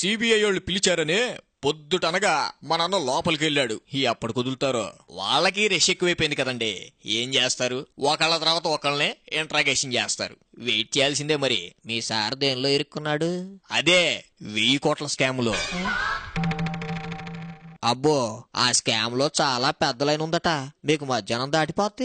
CBI వాళ్ళు పిలిచారని పొద్దుటనగా మా నాన్న లోపలికి వెళ్ళాడు ఈ అప్పటి కుదులుతారో వాళ్ళకి రష్ ఎక్కువైపోయింది కదండి ఏం చేస్తారు ఒకళ్ళ తర్వాత ఒకళ్ళని ఇంట్రాగేషన్ చేస్తారు వెయిట్ చేయాల్సిందే మరి మీ సార్ దేనిలో ఇరుక్కున్నాడు అదే వెయ్యి కోట్ల స్కాములో అబ్బో ఆ స్కామ్ లో చాలా పెద్ద లైన్ ఉందట మీకు మధ్యాహ్నం దాటిపోద్ది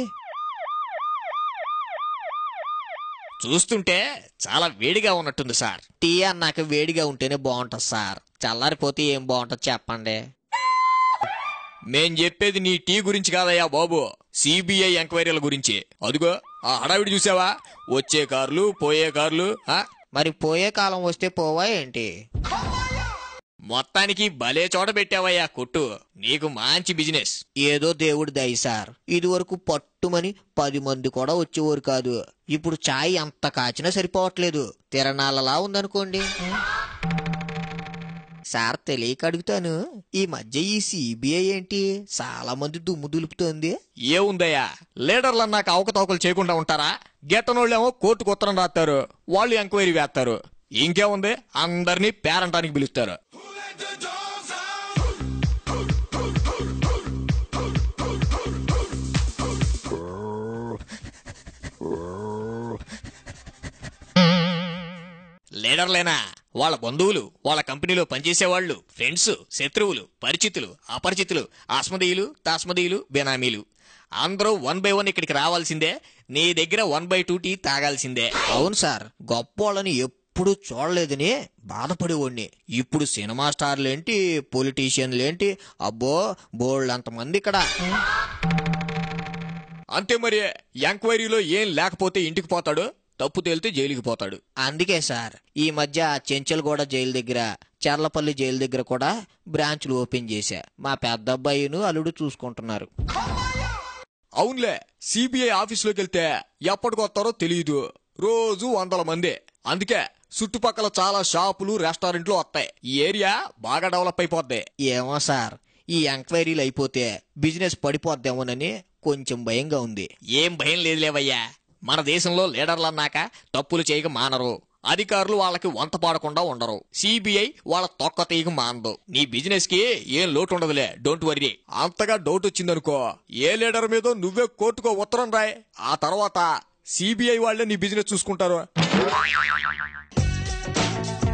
చూస్తుంటే చాలా వేడిగా ఉన్నట్టుంది సార్ టీ అన్నాక వేడిగా ఉంటేనే బాగుంటది సార్ చల్లారిపోతే ఏం బాగుంటది చెప్పండి మేం చెప్పేది నీ టీ గురించి కాదయ్యా బాబు సిబిఐ ఎంక్వైరీల గురించి అదిగో ఆ హడావిడి చూసావా వచ్చే కార్లు పోయే కార్లు ఆ మరి పోయే కాలం వస్తే పోవా ఏంటి మొత్తానికి భలే చోట పెట్టావయ్యా కొట్టు నీకు మంచి బిజినెస్ ఏదో దేవుడి దయ సార్ ఇది వరకు పట్టుమని పది మంది కూడా వచ్చేవారు కాదు ఇప్పుడు చాయ్ అంత కాచినా సరిపోవట్లేదు తిరణాలలా ఉందనుకోండి సార్ తెలియక అడుగుతాను ఈ మధ్య ఈ సిబిఐ ఏంటి చాలా మంది దుమ్ము దులుపుతోంది ఏముందయ్యా లీడర్లు అన్నాక అవకతవకలు చేయకుండా ఉంటారా గెట్టనోళ్ళేమో కోర్టుకు ఉత్తరం రాస్తారు వాళ్ళు ఎంక్వైరీ వేస్తారు ఇంకేముంది అందరినీ పేరంటానికి పిలుస్తారు లీడర్లేనా వాళ్ళ బంధువులు వాళ్ళ కంపెనీలో పనిచేసేవాళ్ళు ఫ్రెండ్స్ శత్రువులు పరిచితులు అపరిచితులు ఆస్మదీయులు తాస్మదీయులు బెనామీలు అందరూ వన్ బై వన్ ఇక్కడికి రావాల్సిందే నీ దగ్గర వన్ బై టూ టీ తాగాల్సిందే అవును సార్ గొప్పోళ్ళని ఎప్పుడు చూడలేదని బాధపడేవాడిని ఇప్పుడు సినిమా స్టార్లేంటి పొలిటీషియన్లేంటి అబ్బో బోల్డ్ అంతమంది ఇక్కడ అంతే మరి ఎంక్వైరీలో ఏం లేకపోతే ఇంటికి పోతాడు తప్పు తేలితే జైలుకి పోతాడు అందుకే సార్ ఈ మధ్య చెంచల్గూడ జైలు దగ్గర చర్లపల్లి జైలు దగ్గర కూడా బ్రాంచ్లు ఓపెన్ చేశా మా పెద్ద అబ్బాయిను అల్లుడు చూసుకుంటున్నారు అవునులే సిబిఐ ఆఫీసులోకి వెళ్తే ఎప్పటికొస్తారో తెలియదు రోజు వందల మంది అందుకే చుట్టుపక్కల చాలా షాపులు రెస్టారెంట్లు వస్తాయి ఈ ఏరియా బాగా డెవలప్ అయిపోద్ది ఏమో సార్ ఈ ఎంక్వైరీలు అయిపోతే బిజినెస్ పడిపోద్దేమోనని కొంచెం భయంగా ఉంది ఏం భయం లేదులేవయ్యా మన దేశంలో లీడర్లు అన్నాక తప్పులు చేయక మానరు అధికారులు వాళ్ళకి వంత పాడకుండా ఉండరు సిబిఐ వాళ్ళ తొక్క తీయక మానదు నీ బిజినెస్ కి ఏం లోటు ఉండదులే డోంట్ వరీ అంతగా డౌట్ వచ్చిందనుకో ఏ లీడర్ మీద నువ్వే కోర్టుకో ఉత్తరం రాయ్ ఆ తర్వాత సిబిఐ వాళ్ళే నీ బిజినెస్ చూసుకుంటారు